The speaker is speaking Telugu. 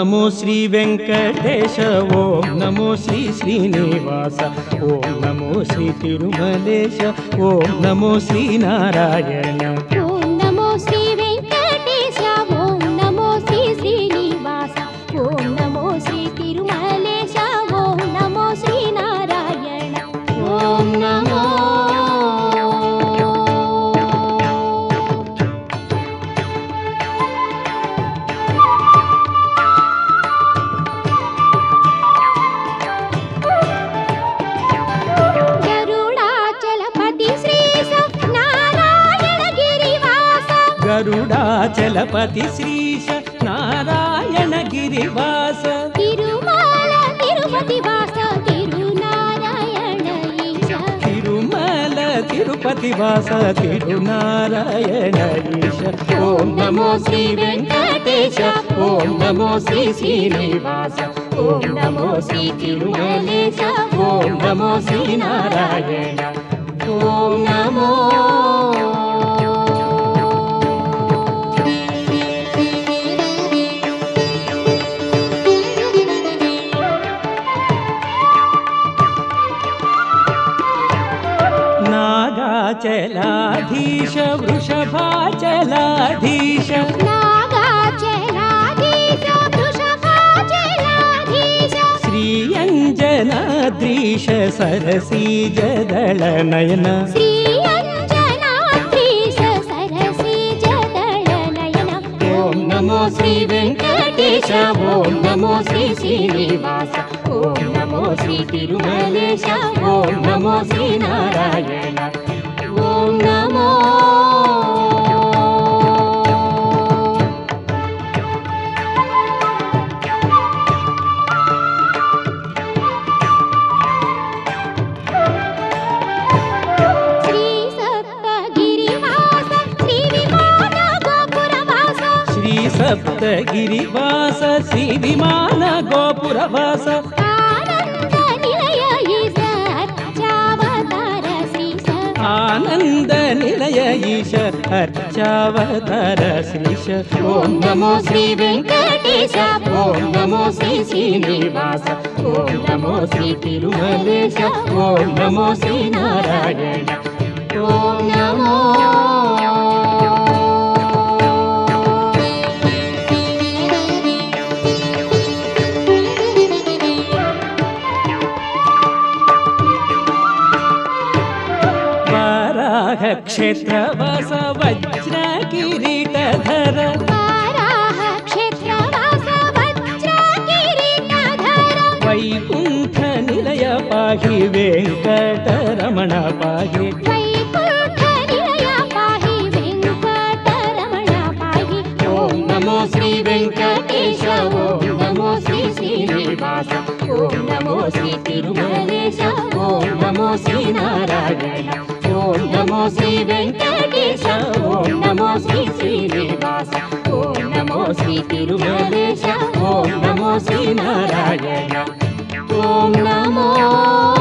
నమో శ్రీ వెంకటేశ ఓం నమో శ్రీ శ్రీనివాస ఓం నమో శ్రీ తిరుమలేశ ఓం నమో శ్రీ నారాయణ ఓం నమో శ్రీ వెంకటేశ ఓం నమో శ్రీ శ్రీనివాస ఓం నమో శ్రీ తిరుమలేశ ఓం నమో శ్రీ నారాయణ ఓం నమో గరుడాచలపతి శ్రీశ నారాయణ గిరివాస గరుడాచలపతి శ్రీశ నారాయణ గిరివాస తిరుమల తిరుపతి వాస తిరునారాయణ ఈశ తిరుమల తిరుపతి వాస తిరునారాయణ ఈశ ఓం నమో శ్రీ వెంకటేశ ఓం నమో శ్రీ శ్రీనివాస ఓం నమో శ్రీ తిరుమలేశ ఓం నమో శ్రీ నారాయణ ఓం నమో నాగాచలాధీశ వృషభాచలాధీశ నాగాచలాధీశ వృషభాచలాధీశ శ్రీయంజనాద్రీశ సరసీజదళ నయన శ్రీ అంజనాద్రీశ సరసిజదళనయన ఓం నమో శ్రీ వెంకటేశ ఓం నమో శ్రీ శ్రీనివాస ఓం నమో శ్రీ తిరుమలేశ ఓం నమో శ్రీ నారాయణ ఓం నమో శ్రీ సప్తగిరివాస శ్రీ విమాన గోపురవాస శ్రీ సప్తగిరివాస శ్రీ విమాన గోపురవాస ఆనంద నిలయ ఈశ అర్చావతార శ్రీశ ఆనంద నిలయ ఈశ అర్చావతార శ్రీశ ఓం నమో శ్రీ వెంకటేశ ఓం నమో శ్రీ శ్రీనివాస ఓం నమో శ్రీ తిరుమలేశ ఓం నమో శ్రీ నారాయణ ఓం నమో వరాహ క్షేత్రవాస వజ్ర కిరీటధర వారాహ క్షేత్రవాస వజ్ర కిరీటధర వైకుంఠ నిలయ పాహి వెంకటరమణ పాహి వైకుంఠ నిలయ పాహి వెంకటరమణ పాహి ఓం నమో శ్రీ వెంకటేశ ఓం నమో శ్రీ శ్రీనివాస ఓం నమో శ్రీ తిరుమలేశ ఓం నమో శ్రీ నారాయణ ఓం నమో శ్రీ వెంకటేశ ఓం నమో శ్రీ శ్రీనివాస ఓం నమో శ్రీ తిరుమలేశ ఓం నమో శ్రీ నారాయణ ఓం నమో